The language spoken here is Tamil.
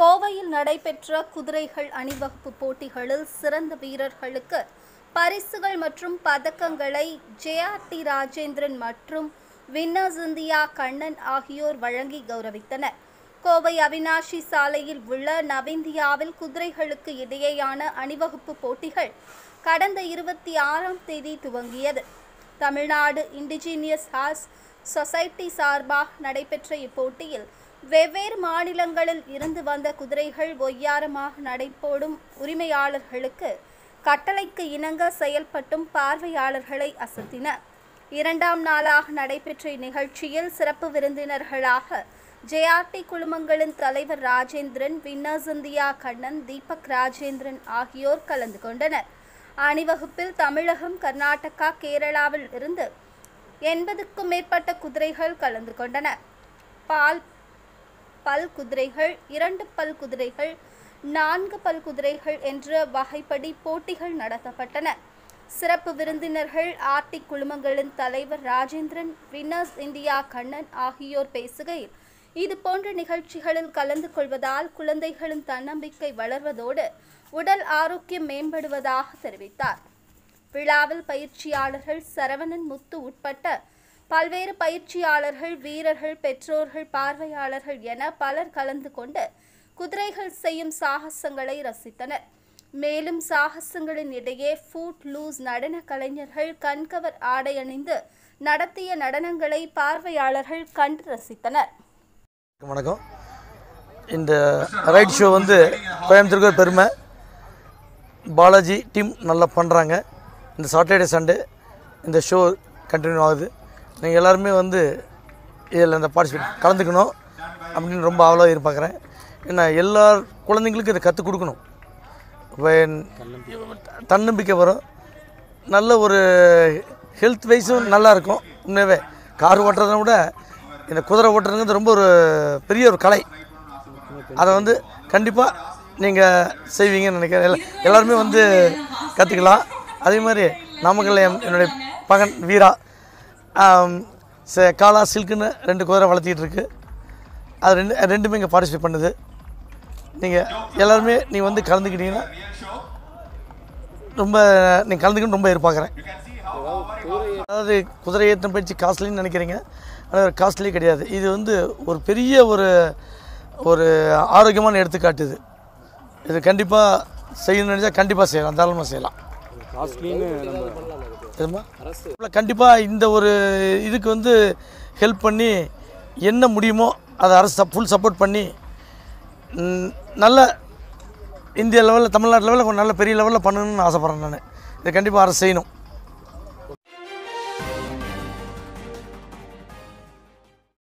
கோவையில் நடைபெற்ற குதிரைகள் அணிவகுப்பு போட்டிகளில் சிறந்த வீரர்களுக்கு பரிசுகள் மற்றும் பதக்கங்களை ஜேஆர்டி ராஜேந்திரன் மற்றும் வின்னர்ஸ் இந்தியா கண்ணன் ஆகியோர் வழங்கி கௌரவித்தனர் கோவை அவினாஷி சாலையில் உள்ள நவிந்தியாவில் குதிரைகளுக்கு இடையேயான அணிவகுப்பு போட்டிகள் கடந்த இருபத்தி ஆறாம் தேதி துவங்கியது தமிழ்நாடு இண்டிஜினியஸ் ஹார்ஸ் சொசைட்டி சார்பாக நடைபெற்ற இப்போட்டியில் வெவ்வேறு மாநிலங்களில் இருந்து வந்த குதிரைகள் ஒய்யாரமாக நடைபோடும் உரிமையாளர்களுக்கு கட்டளைக்கு இணங்க செயல்பட்டும் பார்வையாளர்களை அசத்தின இரண்டாம் நாளாக நடைபெற்ற இந்நிகழ்ச்சியில் சிறப்பு விருந்தினர்களாக ஜேஆர்டி குழுமங்களின் தலைவர் ராஜேந்திரன் வின்னர்ஸ் இந்தியா கண்ணன் தீபக் ராஜேந்திரன் ஆகியோர் கலந்து கொண்டனர் அணிவகுப்பில் தமிழகம் கர்நாடகா கேரளாவில் இருந்து எண்பதுக்கும் மேற்பட்ட குதிரைகள் கலந்து கொண்டன பால் பல் குதிரைகள் இரண்டு பல் குதிரைகள் நான்கு பல் குதிரைகள் என்ற வகைப்படி போட்டிகள் நடத்தப்பட்டன சிறப்பு விருந்தினர்கள் ஆர்டி குழுமங்களின் தலைவர் ராஜேந்திரன் வின்னர்ஸ் இந்தியா கண்ணன் ஆகியோர் பேசுகையில் இது போன்ற நிகழ்ச்சிகளில் கலந்து கொள்வதால் குழந்தைகளின் தன்னம்பிக்கை வளர்வதோடு உடல் ஆரோக்கியம் மேம்படுவதாக தெரிவித்தார் விழாவில் பயிற்சியாளர்கள் சரவணன் முத்து உட்பட்ட பல்வேறு பயிற்சியாளர்கள் வீரர்கள் பெற்றோர்கள் பார்வையாளர்கள் என பலர் கலந்து கொண்டு குதிரைகள் செய்யும் சாகசங்களை ரசித்தனர் மேலும் சாகசங்களின் இடையே ஃபூட் லூஸ் நடன கலைஞர்கள் கண்கவர் ஆடை அணிந்து நடத்திய நடனங்களை பார்வையாளர்கள் கண்டு ரசித்தனர் வணக்கம் இந்த ரைட் ஷோ வந்து கோயம்புத்தூருக்கு ஒரு பெருமை பாலாஜி டீம் நல்லா பண்ணுறாங்க இந்த சாட்டர்டே சண்டே இந்த ஷோ கண்டினியூ ஆகுது நீங்கள் எல்லாருமே வந்து இதில் இந்த பார்ட்டிசிபேட் கலந்துக்கணும் அப்படின்னு ரொம்ப ஆவலாக எதிர்பார்க்குறேன் ஏன்னா எல்லா குழந்தைங்களுக்கும் இதை கற்றுக் கொடுக்கணும் இப்போ தன்னம்பிக்கை வரும் நல்ல ஒரு ஹெல்த் வைஸும் நல்லா இருக்கும் உண்மையாகவே கார் ஓட்டுறதை விட இந்த குதிரை ஓட்டுறதுங்கிறது ரொம்ப ஒரு பெரிய ஒரு கலை அதை வந்து கண்டிப்பாக நீங்கள் செய்வீங்கன்னு நினைக்கிறேன் எல்லா எல்லாருமே வந்து கற்றுக்கலாம் அதே மாதிரி நாமக்கல்ல என் என்னுடைய மகன் வீரா ஆம், ச- காலா சில்க்குன்னு ரெண்டு குதிரை வளர்த்திட்டு இருக்கு அது ரெண்டு ரெண்டுமே இங்கே பார்ட்டிசிபேட் பண்ணுது நீங்கள் எல்லாருமே நீங்கள் வந்து கலந்துக்கிட்டீங்கன்னா ரொம்ப நீங்கள் கலந்துக்கணும்னு ரொம்ப எதிர்பார்க்குறேன் அதாவது குதிரை ஏற்றம் பயிற்சி காஸ்ட்லின்னு நினைக்கிறீங்க ஆனால் காஸ்ட்லி கிடையாது இது வந்து ஒரு பெரிய ஒரு ஒரு ஆரோக்கியமான எடுத்துக்காட்டு இது இது கண்டிப்பாக செய்யணும்னு நினச்சா கண்டிப்பாக செய்யலாம் தாராளமாக செய்யலாம் காஸ்ட்லின்னு நம்ம எதுமா கண்டிப்பாக இந்த ஒரு இதுக்கு வந்து ஹெல்ப் பண்ணி என்ன முடியுமோ அதை அரசு ஃபுல் சப்போர்ட் பண்ணி ம், நல்ல இந்திய லெவலில் தமிழ்நாடு லெவலில் கொஞ்சம் நல்ல பெரிய லெவலில் பண்ணணும்னு ஆசைப்பட்றேன் நான் இதை கண்டிப்பாக அரசு செய்யணும்